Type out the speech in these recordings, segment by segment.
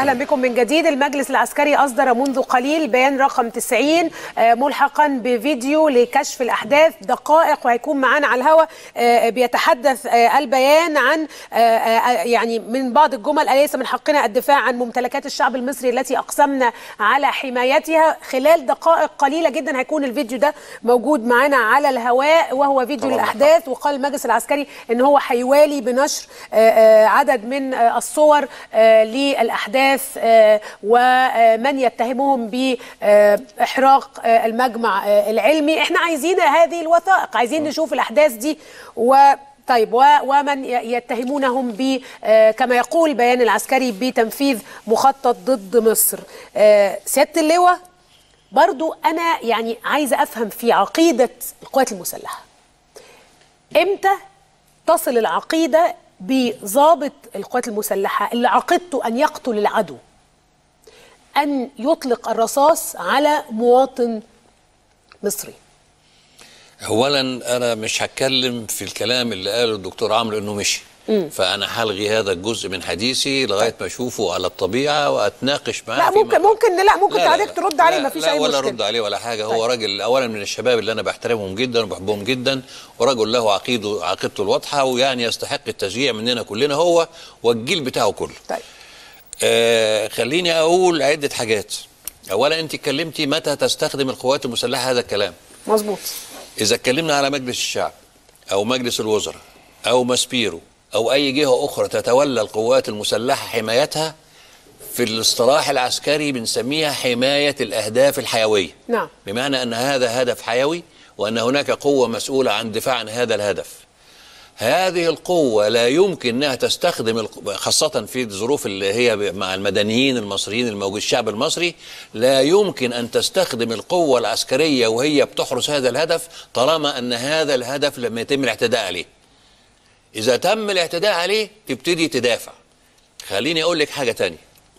اهلا بكم من جديد المجلس العسكري اصدر منذ قليل بيان رقم 90 آه، ملحقا بفيديو لكشف الاحداث دقائق وهيكون معانا على الهواء آه، بيتحدث آه، البيان عن آه، آه، يعني من بعض الجمل اليس من حقنا الدفاع عن ممتلكات الشعب المصري التي اقسمنا على حمايتها خلال دقائق قليله جدا هيكون الفيديو ده موجود معانا على الهواء وهو فيديو طبعاً. الاحداث وقال المجلس العسكري ان هو هيوالي بنشر آه، آه، عدد من آه، الصور آه، للاحداث آه، ومن يتهمهم باحراق آه، المجمع آه، العلمي احنا عايزين هذه الوثائق عايزين نشوف الاحداث دي و طيب و- ومن ي- يتهمونهم ب آه، كما يقول البيان العسكري بتنفيذ مخطط ضد مصر آه، سياده اللواء برضو انا يعني عايزه افهم في عقيده القوات المسلحه امتى تصل العقيده بضابط القوات المسلحه اللي عقيدته ان يقتل العدو ان يطلق الرصاص على مواطن مصري اولا انا مش هتكلم في الكلام اللي قاله الدكتور عمرو انه مشي فانا هلغي هذا الجزء من حديثي لغايه ما اشوفه على الطبيعه واتناقش معاه لا فيما ممكن ممكن لا ممكن لا، لا، حضرتك لا. ترد عليه لا، مفيش لا اي ولا مشكله رد عليه ولا حاجه هو طيب. راجل اولا من الشباب اللي انا بحترمهم جدا وبحبهم جدا ورجل له عقيده عقيدته الواضحه ويعني يستحق التشجيع مننا كلنا هو والجيل بتاعه كله طيب آه خليني اقول عده حاجات اولا انت اتكلمتي متى تستخدم القوات المسلحه هذا الكلام مظبوط إذا اتكلمنا على مجلس الشعب أو مجلس الوزراء أو ماسبيرو أو أي جهة أخرى تتولى القوات المسلحة حمايتها في الاصطلاح العسكري بنسميها حماية الأهداف الحيوية نعم بمعنى أن هذا هدف حيوي وأن هناك قوة مسؤولة عن الدفاع عن هذا الهدف هذه القوة لا يمكن أنها تستخدم الق- خاصة في الظروف اللي هي ب- مع المدنيين المصريين الموجود الشعب المصري لا يمكن أن تستخدم القوة العسكرية وهي بتحرس هذا الهدف طالما أن هذا الهدف لم يتم الاعتداء عليه إذا تم الاعتداء عليه تبتدي تدافع خليني أقول لك حاجة تانية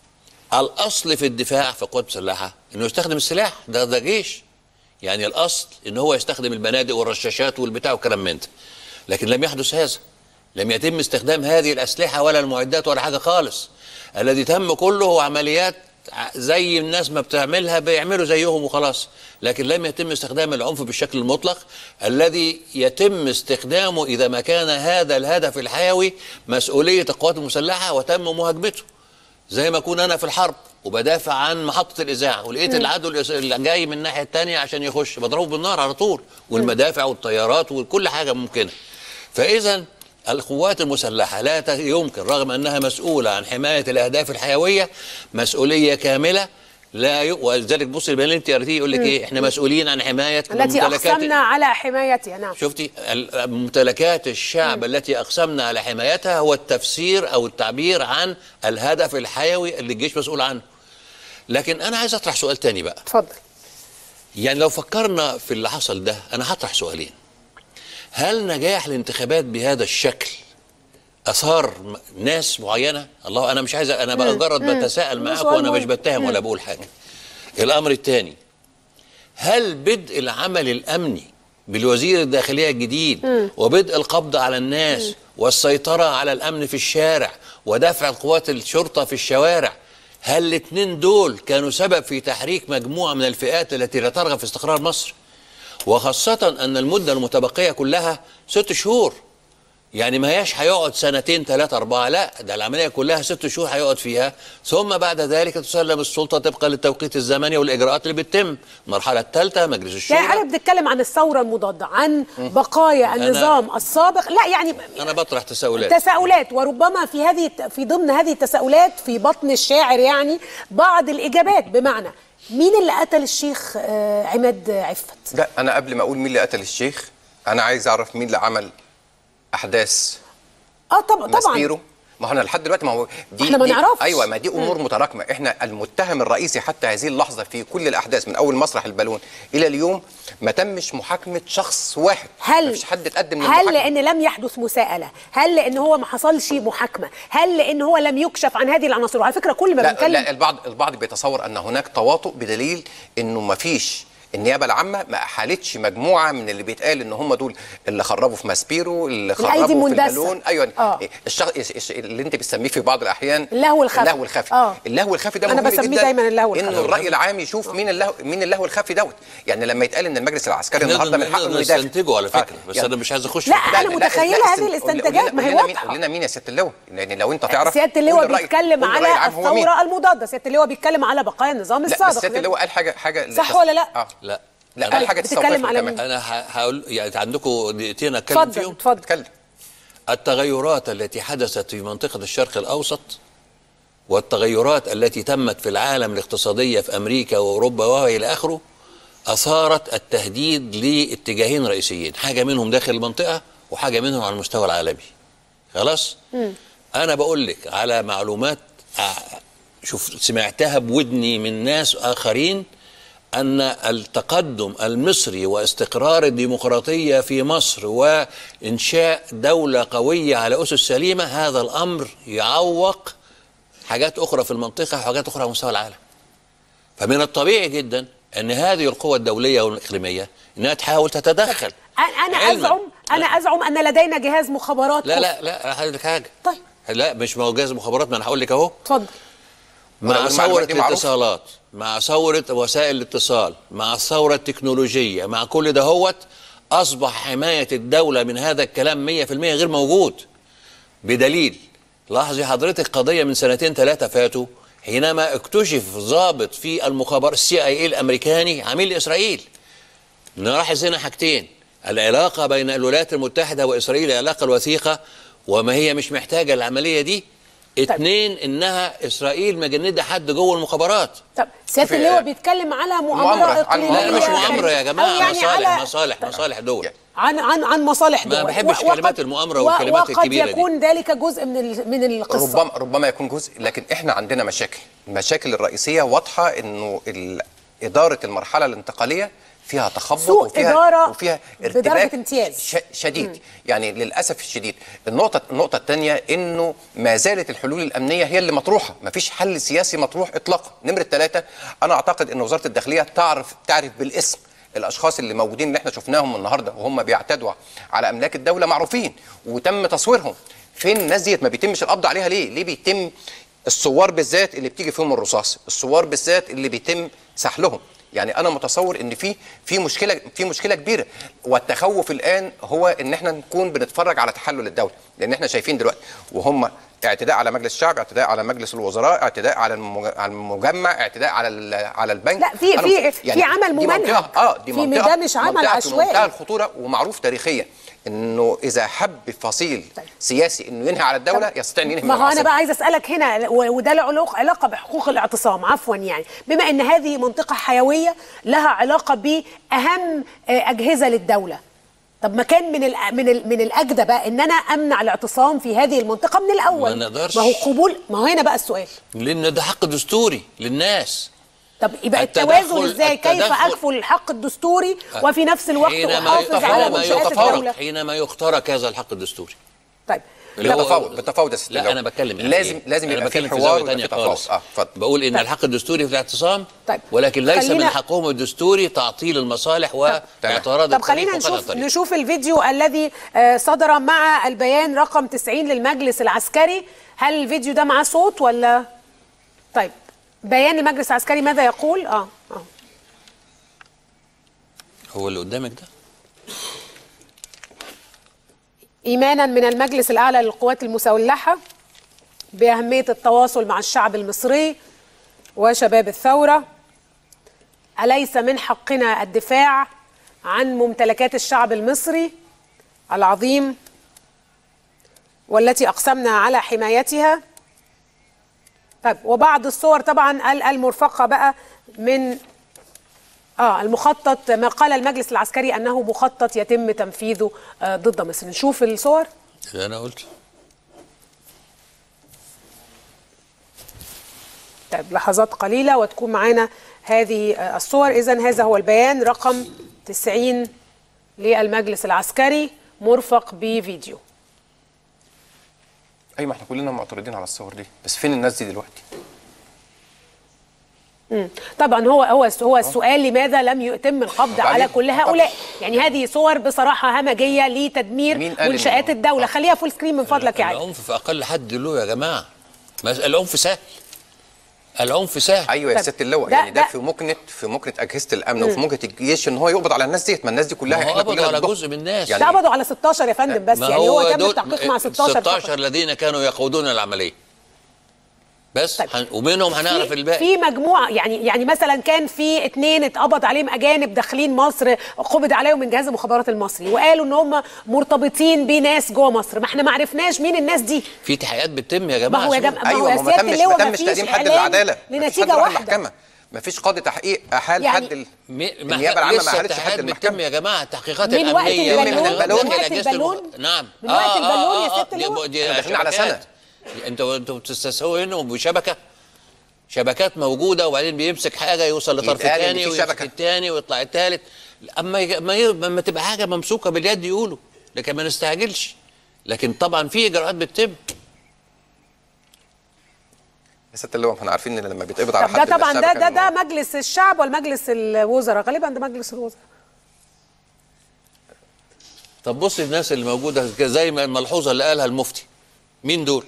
الأصل في الدفاع في القوات المسلحة أنه يستخدم السلاح ده ده جيش يعني الأصل أن هو يستخدم البنادق والرشاشات والبتاع والكلام من ده لكن لم يحدث هذا لم يتم استخدام هذه الأسلحة ولا المعدات ولا حاجة خالص الذي تم كله هو عمليات ع- زي الناس ما بتعملها بيعملوا زيهم وخلاص لكن لم يتم استخدام العنف بالشكل المطلق الذي يتم استخدامه إذا ما كان هذا الهدف الحيوي مسؤولية القوات المسلحة وتم مهاجمته زي ما اكون انا في الحرب وبدافع عن محطه الاذاعه ولقيت العدو الإس- اللي جاي من الناحيه الثانيه عشان يخش بضربه بالنار على طول والمدافع والطيارات وكل حاجه ممكنه فاذا القوات المسلحه لا ت- يمكن رغم انها مسؤوله عن حمايه الاهداف الحيويه مسؤوليه كامله لا ي... ولذلك بص البيان اللي انت قريتيه يقول لك ايه احنا مسؤولين عن حمايه التي ممتلكات- اقسمنا على حمايتها نعم شفتي ال- ممتلكات الشعب التي اقسمنا على حمايتها هو التفسير او التعبير عن الهدف الحيوي اللي الجيش مسؤول عنه لكن انا عايز اطرح سؤال تاني بقى اتفضل يعني لو فكرنا في اللي حصل ده انا هطرح سؤالين هل نجاح الانتخابات بهذا الشكل اثار م- ناس معينه الله انا مش عايز انا مجرد بتساءل ده معاكم سؤال وانا مش مهم. بتهم ولا بقول حاجه الامر الثاني هل بدء العمل الامني بالوزير الداخليه الجديد وبدء القبض على الناس والسيطره على الامن في الشارع ودفع قوات الشرطه في الشوارع هل الاثنين دول كانوا سبب في تحريك مجموعه من الفئات التي لا ترغب في استقرار مصر وخاصه ان المده المتبقيه كلها ست شهور يعني ما هياش هيقعد سنتين ثلاثة أربعة لا ده العملية كلها ست شهور هيقعد فيها ثم بعد ذلك تسلم السلطة طبقا للتوقيت الزمني والإجراءات اللي بتتم المرحلة الثالثة مجلس الشورى يعني احنا بنتكلم عن الثوره المضاده عن بقايا النظام السابق لا يعني أنا بطرح تساؤلات تساؤلات وربما في هذه في ضمن هذه التساؤلات في بطن الشاعر يعني بعض الاجابات بمعنى مين اللي قتل الشيخ آه، عماد عفت لا انا قبل ما اقول مين اللي قتل الشيخ انا عايز اعرف مين اللي عمل احداث اه طبعا طبعا ماسبيرو ما هو انا لحد دلوقتي ما هو دي إحنا ما دي- نعرفش. ايوه ما دي امور متراكمه احنا المتهم الرئيسي حتى هذه اللحظه في كل الاحداث من اول مسرح البالون الى اليوم ما تمش محاكمه شخص واحد هل ما فيش حد اتقدم هل للمحاكمه لان لم يحدث مساءله هل لان هو ما حصلش محاكمه هل لان هو لم يكشف عن هذه العناصر وعلى فكره كل ما لا, بنتكلم لا البعض البعض بيتصور ان هناك تواطؤ بدليل انه ما فيش النيابه العامه ما احالتش مجموعه من اللي بيتقال ان هم دول اللي خربوا في ماسبيرو اللي الأيدي خربوا في المندسة. البالون ايوه آه. الشغ... الش- اللي انت بتسميه في بعض الاحيان اللهو الخفي. اللهو الخفي آه. اللهو الخفي ده أنا مهم بسميه جدا دايماً اللهو انه الخفي. الراي العام يشوف مين اللهو مين اللهو الخفي دوت يعني لما يتقال ان المجلس العسكري نقدر النهارده من حقه انه يدافع نستنتجه على فكره آه. بس يعني- انا مش عايز اخش لا، في أنا متخيلة هذه استن- الاستنتاجات، قول ما هي لنا مين- واضحة. قول لنا مين يا سياده اللواء لان لو انت تعرف سياده قول اللواء الرأي- بيتكلم قول الرأي على العام هو مين. الثوره المضاده سياده اللواء بيتكلم على بقايا النظام لا السابق بس سياده اللواء قال حاجه حاجه صح ولا لا؟ اه لا لا أنا- قال حاجه بتتكلم تستوقفني على كمان مين؟ انا ه- هقول يعني عندكم دقيقتين اتكلم اتفضل فيهم اتفضل اتكلم التغيرات التي حدثت في منطقة الشرق الأوسط والتغيرات التي تمت في العالم الاقتصادية في أمريكا وأوروبا وإلى آخره أثارت التهديد لاتجاهين رئيسيين حاجة منهم داخل المنطقة وحاجة منهم على المستوى العالمي خلاص أنا بقول لك على معلومات ع- شوف سمعتها بودني من ناس آخرين أن التقدم المصري واستقرار الديمقراطية في مصر وإنشاء دولة قوية على أسس سليمة هذا الأمر يعوق حاجات أخرى في المنطقة وحاجات أخرى على مستوى العالم فمن الطبيعي جدا أن هذه القوى الدولية والإقليمية أنها تحاول تتدخل أنا- انا علماً. ازعم انا ازعم ان لدينا جهاز مخابرات لا لا لا هقول لك حاجة طيب لا مش موجز مخابرات ما أنا هقول لك أهو اتفضل مع ولو ثورة المعلومات دي معروفة. الاتصالات مع ثورة وسائل الاتصال مع الثورة التكنولوجية مع كل ده هوت أصبح حماية الدولة من هذا الكلام 100% غير موجود بدليل لاحظي حضرتك قضية من سنتين ثلاثة فاتوا حينما اكتشف ضابط في المخابرات السي اي الامريكاني عميل اسرائيل نلاحظ هنا حاجتين العلاقة بين الولايات المتحدة وإسرائيل العلاقة الوثيقة وما هي مش محتاجة العملية دي اتنين انها اسرائيل مجندة حد جوه المخابرات طب سياده في- اللواء بيتكلم على مؤامره مؤامرة، عن اقليميه لا مش خارجية. مؤامرة يا أو جماعة يعني مصالح على مصالح مصالح دول عن عن عن مصالح ما دول بحبش و- كلمات وقد- المؤامرة و- والكلمات الكبيرة وقد دي. يكون ذلك جزء من ال- من القصه ربما ربما يكون جزء لكن احنا عندنا مشاكل المشاكل الرئيسيه واضحه انه ال- اداره المرحله الانتقاليه فيها تخبط سوء وفيها إدارة وفيها بدرجة ارتباك امتياز. ش- شديد يعني للاسف الشديد النقطه النقطه الثانيه انه ما زالت الحلول الامنيه هي اللي مطروحه ما فيش حل سياسي مطروح اطلاقا نمره ثلاثه انا اعتقد ان وزاره الداخليه تعرف تعرف بالاسم الاشخاص اللي موجودين اللي احنا شفناهم النهارده وهم بيعتدوا على املاك الدوله معروفين وتم تصويرهم فين الناس ديت ما بيتمش القبض عليها ليه ليه بيتم الثوار بالذات اللي بتيجي فيهم الرصاص الثوار بالذات اللي بيتم سحلهم يعني انا متصور ان في في مشكله في مشكله كبيره والتخوف الان هو ان احنا نكون بنتفرج على تحلل الدوله لان احنا شايفين دلوقتي وهم اعتداء على مجلس الشعب اعتداء على مجلس الوزراء اعتداء على المج- على المجمع اعتداء على ال- على البنك لا، في- أنا في- مت- في عمل دي ممنهج. منطقة- اه دي في- منطقه ده مش عمل منطقة في عشوائي. منتهى الخطوره ومعروف تاريخيا انه اذا حب فصيل سياسي انه ينهي على الدوله يستطيع ان ينهي من ما هو انا العاصمة. بقى عايزه اسالك هنا و- وده له علاقه علاقه بحقوق الاعتصام عفوا يعني بما ان هذه منطقه حيويه لها علاقه باهم آه، اجهزه للدوله طب ما كان من ال من ال من الاجدى بقى ان انا امنع الاعتصام في هذه المنطقه من الاول ما نقدرش. ما هو قبول ما هو هنا بقى السؤال لان ده حق دستوري للناس طب يبقى التدخل- التوازن ازاي كيف التدخل- اكفل الحق الدستوري وفي نفس الوقت حينما احافظ على حينما منشات يخترق الدوله حينما يخترق هذا الحق الدستوري طيب اللي هو- بالتفاوض بالتفاوض يا ستي لا لو- انا بتكلم يعني لازم إيه؟ لازم أنا يبقى في بتكلم حوار زاوية ويبقى تانية في تفاوض خالص اه اتفضل بقول ان طيب. الحق الدستوري في الاعتصام طيب. ولكن ليس خلينا- من حقهم الدستوري تعطيل المصالح واعتراض طب خلينا الطريق وقطع نشوف الطريق. نشوف الفيديو الذي آه، صدر مع البيان رقم 90 للمجلس العسكري هل الفيديو ده معاه صوت ولا طيب بيان المجلس العسكري ماذا يقول اه اه هو اللي قدامك ده ايمانا من المجلس الاعلى للقوات المسلحه باهميه التواصل مع الشعب المصري وشباب الثوره اليس من حقنا الدفاع عن ممتلكات الشعب المصري العظيم والتي اقسمنا على حمايتها طيب وبعض الصور طبعا ال- المرفقه بقى من اه المخطط ما قال المجلس العسكري انه مخطط يتم تنفيذه آه ضد مصر نشوف الصور اللي انا قلت طيب لحظات قليله وتكون معانا هذه آه الصور اذا هذا هو البيان رقم 90 للمجلس العسكري مرفق بفيديو ايوه ما احنا كلنا معترضين على الصور دي بس فين الناس دي دلوقتي مم. طبعا هو هو هو السؤال لماذا لم يتم القبض طبعاً. على كل هؤلاء طبعاً. يعني هذه صور بصراحه همجيه لتدمير مين قال منشات إنه- الدوله خليها فول سكرين من فضلك يا علي العنف في اقل حد له يا جماعه بس العنف سهل العنف سهل ايوه يا طب ست اللواء ده- يعني ده ده- في مكنه في مكنه اجهزه الامن وفي مكنه الجيش ان هو يقبض على الناس ديت ما الناس دي كلها ما هو احنا قبضوا كلنا على ضدهم. جزء من الناس. يعني ده قبضوا على 16 يا فندم بس ما يعني هو تم دول- التحقيق مع 16 فقط. 16 الذين كانوا يقودون العمليه بس طيب. هن- ومنهم هنعرف في- الباقي في مجموعه يعني يعني مثلا كان في اثنين اتقبض عليهم اجانب داخلين مصر قبض عليهم من جهاز المخابرات المصري وقالوا ان هم مرتبطين بناس جوه مصر ما احنا ما عرفناش مين الناس دي في تحقيقات بتتم يا ما جماعه هو يا اسمعوا. جماعه ما هو ايوه يا ما ما سياده تمش اللواء ما ما تمش فيش تقديم حد إعلان للعداله مفيش حد لنتيجه راح واحده المحكمه ما فيش قاضي تحقيق احال يعني- حد ال- م- ما النيابه العامه ما لسه احالتش التحقيقات حد بتتم المحكمه يا جماعه التحقيقات من وقت الامنيه البالون من البالون؟ من وقت أجهزة البالون المخ- نعم من وقت البالون يا ست دي- اللواء دي إحنا داخلين على شبكات. سنة. انتوا انتوا بتستسهلوا انهم بشبكه شبكات موجوده وبعدين بيمسك حاجه يوصل لطرف يتقال إن الثاني في ويمسك شبكة. الثاني ويطلع الثالث اما يج- ما ي- ما تبقى حاجه ممسوكه باليد يقولوا لكن ما نستعجلش لكن طبعا في اجراءات بتتم يا ست اللواء ما احنا عارفين ان لما بيتقبض على طب حد ده طبعا من ده الشبكة ده إنه- ده مجلس الشعب ولا مجلس الوزراء غالبا ده مجلس الوزراء طب بص الناس اللي موجوده كده زي ما الملحوظه اللي قالها المفتي مين دول؟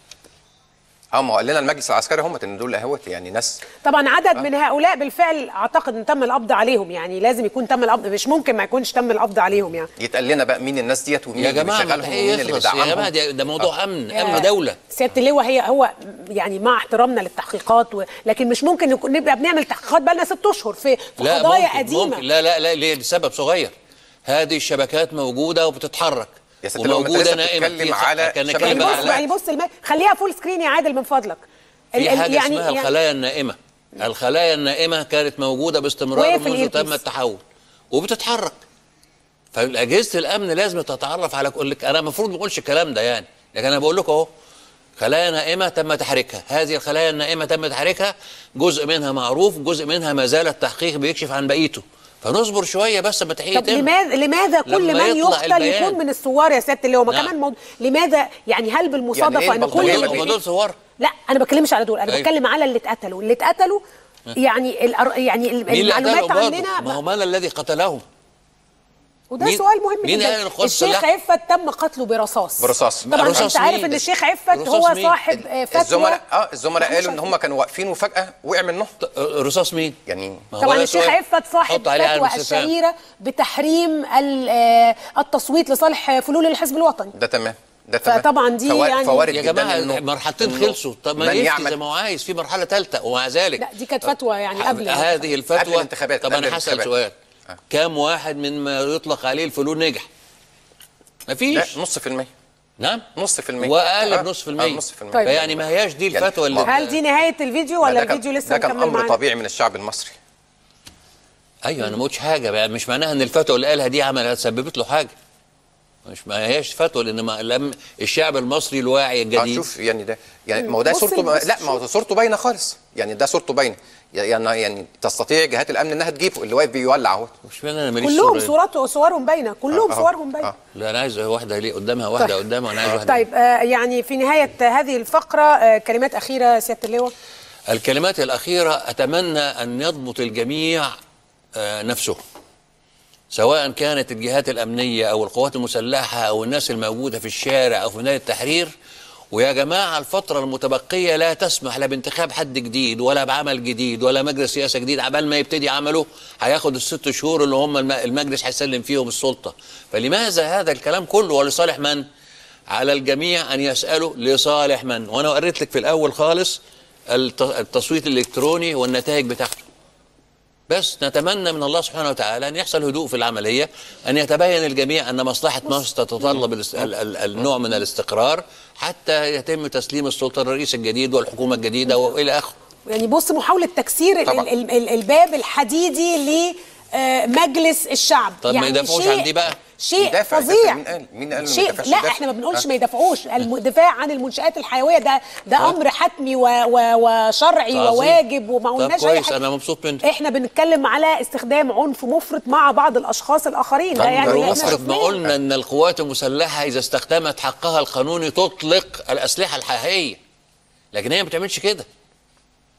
اه ما هو قال لنا المجلس العسكري هم ان دول اهوت يعني ناس طبعا عدد من هؤلاء بالفعل اعتقد ان تم القبض عليهم يعني لازم يكون تم القبض مش ممكن ما يكونش تم القبض عليهم يعني يتقال لنا بقى مين الناس ديت ومين يا اللي جماعه ما بيشغلهم التحقيق ومين اللي يخلص يا جماعه بيدعمهم ده, ده موضوع امن آه، امن دوله سياده اللواء هي هو يعني مع احترامنا للتحقيقات و... لكن مش ممكن نكون نبقى بنعمل تحقيقات بقى لنا ست اشهر في, في لا قضايا ممكن قديمه ممكن لا لا لا ليه لسبب صغير هذه الشبكات موجوده وبتتحرك يا ست اللواء، ما أنت وموجوده لسه نائمه بتتكلم في- على كان شبكة نتكلم يعني بص على يعني بص الم... خليها فول سكرين يا عادل من فضلك ال- في ال- حاجه يعني اسمها الخلايا النائمه الخلايا النائمه كانت موجوده باستمرار وهي في منذ الإيربيس. تم التحول وبتتحرك فاجهزه الامن لازم تتعرف على كل انا المفروض ما اقولش الكلام ده يعني لكن انا بقول لكم اهو خلايا نائمه تم تحريكها هذه الخلايا النائمه تم تحريكها جزء منها معروف جزء منها ما زال التحقيق بيكشف عن بقيته فنصبر شويه بس ما تحقيق طب لماذا لماذا كل لما من يطلع يقتل البيان. يكون من الثوار يا سياده اللواء ما نعم. كمان موضوع لماذا يعني هل بالمصادفه يعني إيه ان كل البلطجية اللي- ما هم دول ثوار لا انا ما بتكلمش على دول انا أيوة. بتكلم على اللي اتقتلوا اللي اتقتلوا يعني الأر... يعني ال- مين اللي المعلومات قتلهم برضه؟ عندنا ما هو من الذي قتلهم وده مين- سؤال مهم مين جدا قال إن القدس الشيخ سلاح؟ عفت تم قتله برصاص برصاص. طبعا رصاص انت عارف مين؟ ان الشيخ عفت رصاص هو مين؟ صاحب آه، فتوى الزملاء اه الزملاء مش قالوا ان عارفة. هم كانوا واقفين وفجاه وقع منهم رصاص مين؟ يعني ما هو طبعا ده الشيخ سؤال. عفت صاحب حط عليه علامة فتوى استفهام. الشهيره بتحريم ال- آه، التصويت لصالح فلول الحزب الوطني ده تمام ده تمام فطبعا دي فوا- يعني- فوارد يا جدا جماعه إنه- مرحلتين إنه خلصوا طب ما من يفتي يعمل زي ما هو عايز في مرحله ثالثه ومع ذلك لا دي كانت فتوى يعني قبل هذه قبل الفتوى الانتخابات، طب قبل انا هسال الانتخابات. سؤال كم واحد من ما يطلق عليه الفلول نجح؟ لا مفيش نص في المية نعم نص في المية واقل آه، بنص في آه، المية نص في المية طيب. فيعني ما هياش دي يعني الفتوى اللي ما- هل دي نهايه الفيديو ولا ده كان- الفيديو لسه ده كان مكمل امر معانا طبيعي من الشعب المصري ايوه انا ما قلتش حاجه بقى مش معناها ان الفتوى اللي قالها دي عملت سببت له حاجه مش ما هياش فتوى لان ما لم الشعب المصري الواعي اه الجديد شوف يعني ده يعني ما هو ده بص صورته بص لا ما هو صورته باينه خالص يعني ده صورته باينه يعني يعني تستطيع جهات الامن انها تجيبه اللي واقف بيولع اهو مش معنى انا ماليش كلهم صورة. صورات صورهم باينه كلهم آه، آه، صورهم باينه آه. لا انا عايز واحده ليه قدامها واحده طيب. قدامها وانا عايز واحده طيب آه يعني في نهايه هذه الفقره آه كلمات اخيره سياده اللواء الكلمات الأخيرة أتمنى أن يضبط الجميع آه، نفسه سواء كانت الجهات الأمنية أو القوات المسلحة أو الناس الموجودة في الشارع أو في ميدان التحرير ويا جماعة الفترة المتبقية لا تسمح لا بانتخاب حد جديد ولا بعمل جديد ولا مجلس سياسة جديد عبال ما يبتدي عمله هياخد الست شهور اللي هم الم- المجلس هيسلم فيهم السلطة فلماذا هذا الكلام كله ولصالح من؟ على الجميع أن يسألوا لصالح من وأنا قريت لك في الأول خالص الت- التصويت الإلكتروني والنتائج بتاعته بس نتمنى من الله سبحانه وتعالى أن يحصل هدوء في العملية أن يتبين الجميع أن مصلحة مصر تتطلب الاست- ال- ال- النوع من الاستقرار حتى يتم تسليم السلطة للرئيس الجديد والحكومة الجديدة وإلى آخره يعني بص محاولة تكسير ال- طبعا. ال- ال- الباب الحديدي لمجلس الشعب طب ما يعني يدافعوش شيء- عن دي بقى؟ شيء يدافع، فظيع يدافع. مين قال؟ مين قال إنه ما شيء يدافعش؟ لا يدافع. احنا ما بنقولش ها؟ ما يدافعوش الدفاع عن المنشآت الحيوية ده ده امر حتمي و و وشرعي عظيم. وواجب وما طب قلناش اي كويس حاجة أنا مبسوط منك احنا بنتكلم على استخدام عنف مفرط مع بعض الاشخاص الاخرين ده طب يعني ضروري. احنا مفرض ما شفناه. قلنا ان القوات المسلحه اذا استخدمت حقها القانوني تطلق الاسلحه الحقيقيه لكن هي ما بتعملش كده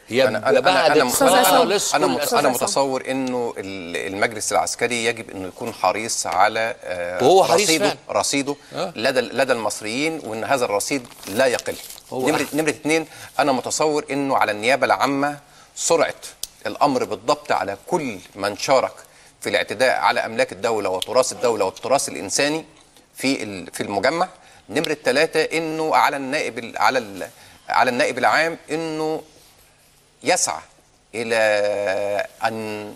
هي بعد أستاذ انا عصام. خالص انا كل مت- أستاذ انا عصام. متصور انه ال- المجلس العسكري يجب انه يكون حريص على آه، وهو حريص رصيده فعلا. رصيده آه. لدى لدى المصريين وان هذا الرصيد لا يقل هو نمره نمره اثنين انا متصور انه على النيابه العامه سرعه الامر بالضبط على كل من شارك في الاعتداء على املاك الدوله وتراث الدوله والتراث الانساني في ال- في المجمع نمره ثلاثه انه على النائب ال- على ال- على النائب العام انه يسعى الى ان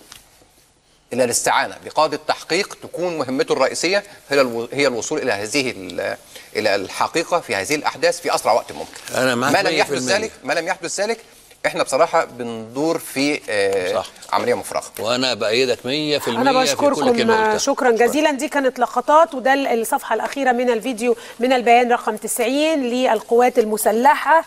الى الاستعانه بقاده تحقيق تكون مهمته الرئيسيه هي الو- هي الوصول الى هذه ال- الى الحقيقه في هذه الاحداث في اسرع وقت ممكن. أنا معاك ما لم 100%. يحدث ذلك ما لم يحدث ذلك احنا بصراحه بندور في آه، صح. عمليه مفرغه. وانا بايدك 100% انا في كل كلمه بشكركم قلتها. شكرا جزيلا دي كانت لقطات وده الصفحه الاخيره من الفيديو من البيان رقم 90 للقوات المسلحه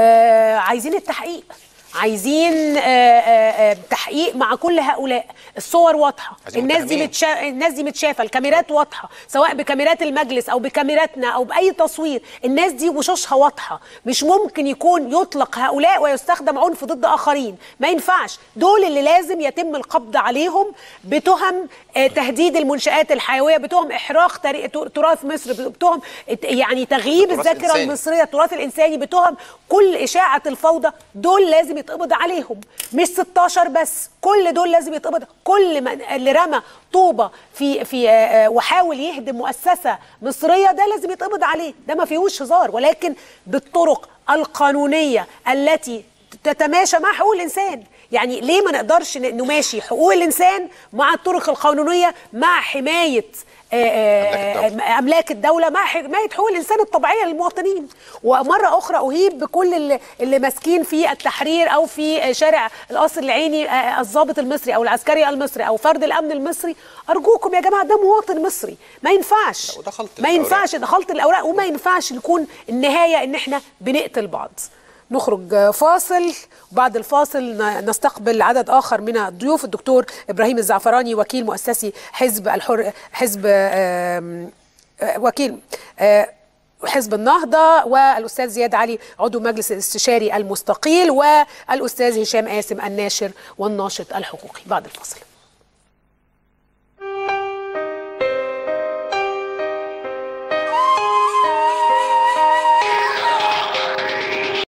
آه عايزين التحقيق عايزين آه آه آه تحقيق مع كل هؤلاء الصور واضحه عايزين الناس دي متهمين. متشا... الناس دي متشافه الكاميرات واضحه سواء بكاميرات المجلس او بكاميراتنا او باي تصوير الناس دي وشوشها واضحه مش ممكن يكون يطلق هؤلاء ويستخدم عنف ضد اخرين ما ينفعش دول اللي لازم يتم القبض عليهم بتهم آه، تهديد المنشآت الحيويه بتهم احراق تاري- تراث مصر بتهم ات- يعني تغييب التراث الذاكره الإنساني. المصريه التراث الانساني بتهم كل اشاعه الفوضى دول لازم يتقبض عليهم مش 16 بس كل دول لازم يتقبض كل من اللي رمى طوبه في في آه، آه، وحاول يهدم مؤسسه مصريه ده لازم يتقبض عليه ده ما فيهوش هزار ولكن بالطرق القانونيه التي تتماشى مع حقوق الانسان يعني ليه ما نقدرش ن- نماشي حقوق الانسان مع الطرق القانونيه مع حمايه آه، آه، أملاك الدولة. املاك الدوله مع حمايه حقوق الانسان الطبيعيه للمواطنين ومره اخرى اهيب بكل اللي, اللي ماسكين في التحرير او في شارع القصر العيني آه، الضابط المصري او العسكري المصري او فرد الامن المصري ارجوكم يا جماعه ده مواطن مصري ما ينفعش لا، وده خلط ما الأوراق. ينفعش ده خلط الاوراق وما ينفعش يكون النهايه ان احنا بنقتل بعض نخرج فاصل وبعد الفاصل ن- نستقبل عدد اخر من الضيوف الدكتور ابراهيم الزعفراني وكيل مؤسسي حزب الحر حزب آم، آه، وكيل آه، حزب النهضة والأستاذ زياد علي عضو مجلس الاستشاري المستقيل والأستاذ هشام قاسم الناشر والناشط الحقوقي بعد الفاصل